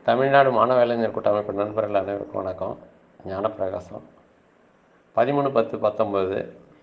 தமிழ்நாடு மாணவ இளைஞர் கூட்டமைப்பு நண்பர்கள் அனைவருக்கும் வணக்கம் ஞானப்பிரகாசம் பதிமூணு பத்து பத்தொம்பது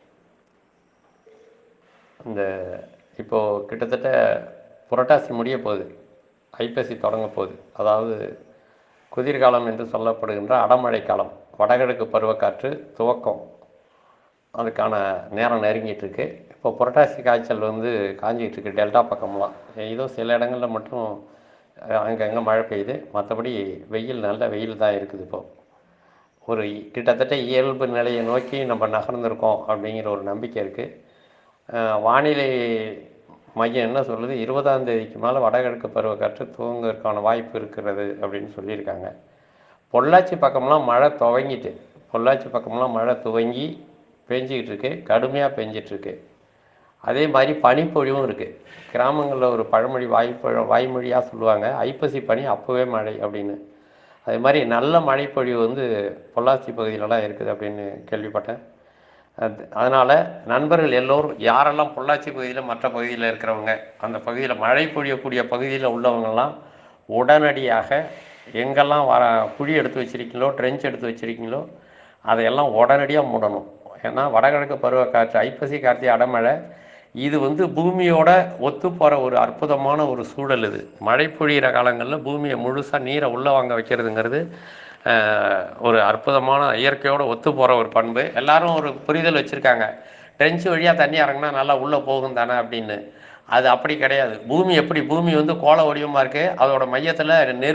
இந்த இப்போது கிட்டத்தட்ட புரட்டாசி முடிய போகுது ஐப்பசி தொடங்க போகுது அதாவது குதிர்காலம் என்று சொல்லப்படுகின்ற அடமழை காலம் வடகிழக்கு பருவக்காற்று துவக்கம் அதுக்கான நேரம் நெருங்கிட்டு இருக்கு இப்போ புரட்டாசி காய்ச்சல் வந்து காஞ்சிக்கிட்டு இருக்கு டெல்டா பக்கம்லாம் ஏதோ சில இடங்களில் மட்டும் அங்கங்கே மழை பெய்யுது மற்றபடி வெயில் நல்ல வெயில் தான் இருக்குது இப்போ ஒரு கிட்டத்தட்ட இயல்பு நிலையை நோக்கி நம்ம நகர்ந்திருக்கோம் அப்படிங்கிற ஒரு நம்பிக்கை இருக்குது வானிலை மையம் என்ன சொல்லுது இருபதாம் தேதிக்கு மேலே வடகிழக்கு பருவக்காற்று துவங்குவதற்கான வாய்ப்பு இருக்கிறது அப்படின்னு சொல்லியிருக்காங்க பொள்ளாச்சி பக்கம்லாம் மழை துவங்கிட்டு பொள்ளாச்சி பக்கம்லாம் மழை துவங்கி பெஞ்சிக்கிட்டு இருக்கு கடுமையாக பெஞ்சிட்ருக்கு அதே மாதிரி பனிப்பொழிவும் இருக்குது கிராமங்களில் ஒரு பழமொழி வாய்ப்பழ வாய்மொழியாக சொல்லுவாங்க ஐப்பசி பனி அப்போவே மழை அப்படின்னு அதே மாதிரி நல்ல மழைப்பொழிவு வந்து பொள்ளாச்சி பகுதியிலலாம் இருக்குது அப்படின்னு கேள்விப்பட்டேன் அது அதனால் நண்பர்கள் எல்லோரும் யாரெல்லாம் பொள்ளாச்சி பகுதியில் மற்ற பகுதியில் இருக்கிறவங்க அந்த பகுதியில் மழை பொழியக்கூடிய பகுதியில் உள்ளவங்கெல்லாம் உடனடியாக எங்கெல்லாம் வர குழி எடுத்து வச்சுருக்கீங்களோ ட்ரென்ச் எடுத்து வச்சுருக்கீங்களோ அதையெல்லாம் உடனடியாக மூடணும் ஏன்னா வடகிழக்கு பருவக்காற்று ஐப்பசி கார்த்திகை அடமழை இது வந்து பூமியோட ஒத்து போகிற ஒரு அற்புதமான ஒரு சூழல் இது மழை பொழியிற காலங்களில் பூமியை முழுசாக நீரை உள்ளே வாங்க வைக்கிறதுங்கிறது ஒரு அற்புதமான இயற்கையோடு ஒத்து போகிற ஒரு பண்பு எல்லாரும் ஒரு புரிதல் வச்சுருக்காங்க ட்ரென்ச் வழியாக தண்ணி இறங்கினா நல்லா உள்ளே போகும் தானே அப்படின்னு அது அப்படி கிடையாது பூமி எப்படி பூமி வந்து கோள வடிவமாக இருக்குது அதோட மையத்தில் நெரு